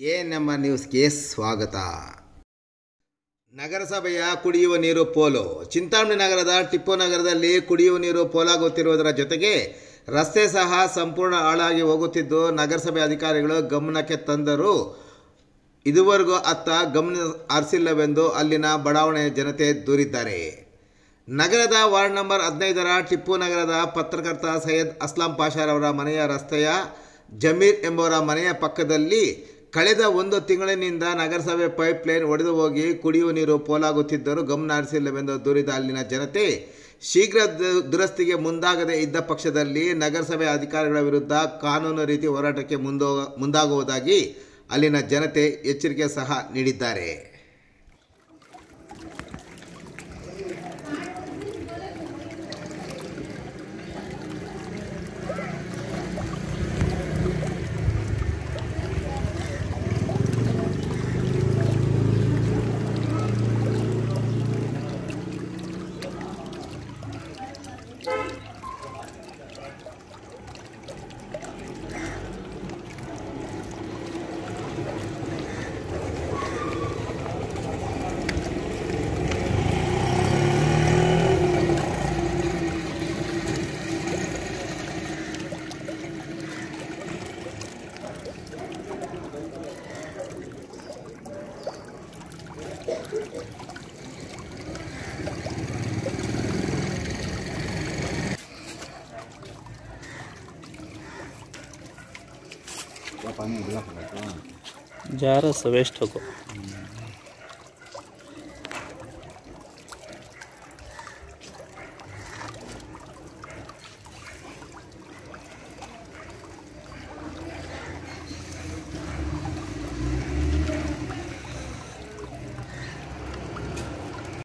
A ನಮ್ಮ ನ್ಯೂಸ್ಗೆ ಸ್ವಾಗತ ನಗರಸಭೆಯ ಕುಡಿಯುವ ನೀರು ಪೋಲು ಚಿಂತಾಮಣಿ ನಗರದ ಟಿಪ್ಪು ನಗರದಲ್ಲಿ ಕುಡಿಯುವ ನೀರು ಪೋಲಾಗುತ್ತಿರುವುದರ ಜೊತೆಗೆ ರಸ್ತೆ ಸಹ ಸಂಪೂರ್ಣ ಹಾಳಾಗಿ ಹೋಗುತ್ತಿದ್ದು ನಗರಸಭೆ ಅಧಿಕಾರಿಗಳು ಗಮನಕ್ಕೆ ತಂದರೂ ಇದುವರೆಗೂ ಅತ್ತ ಗಮನ ಹರಿಸಿಲ್ಲವೆಂದು ಅಲ್ಲಿನ ಬಡಾವಣೆಯ ಜನತೆ ದೂರಿದ್ದಾರೆ ನಗರದ ವಾರ್ಡ್ ನಂಬರ್ ಹದಿನೈದರ ಟಿಪ್ಪು ನಗರದ ಪತ್ರಕರ್ತ ಸೈಯದ್ ಅಸ್ಲಾಂ ಪಾಷಾರವರ ಮನೆಯ ರಸ್ತೆಯ ಜಮೀರ್ ಎಂಬುವರ ಮನೆಯ ಪಕ್ಕದಲ್ಲಿ ಕಳೆದ ಒಂದು ತಿಂಗಳಿನಿಂದ ನಗರಸಭೆ ಪೈಪ್ ಲೈನ್ ಒಡೆದು ಹೋಗಿ ಕುಡಿಯುವ ನೀರು ಪೋಲಾಗುತ್ತಿದ್ದರೂ ಗಮನ ಹರಿಸಿಲ್ಲವೆಂದು ದೂರಿದ ಅಲ್ಲಿನ ಜನತೆ ಶೀಘ್ರ ದು- ದುರಸ್ತಿಗೆ ಮುಂದಾಗದೇ ಇದ್ದ ಪಕ್ಷದಲ್ಲಿ ನಗರಸಭೆ ಅಧಿಕಾರಿಗಳ ವಿರುದ್ಧ ಕಾನೂನು ರೀತಿ ಹೋರಾಟಕ್ಕೆ ಮುಂದೋ ಮುಂದಾಗುವುದಾಗಿ ಅಲ್ಲಿನ ಜನತೆ ಎಚ್ಚರಿಕೆ ಸಹ ನೀಡಿದ್ದಾರೆ जा रहा है वेस्ट को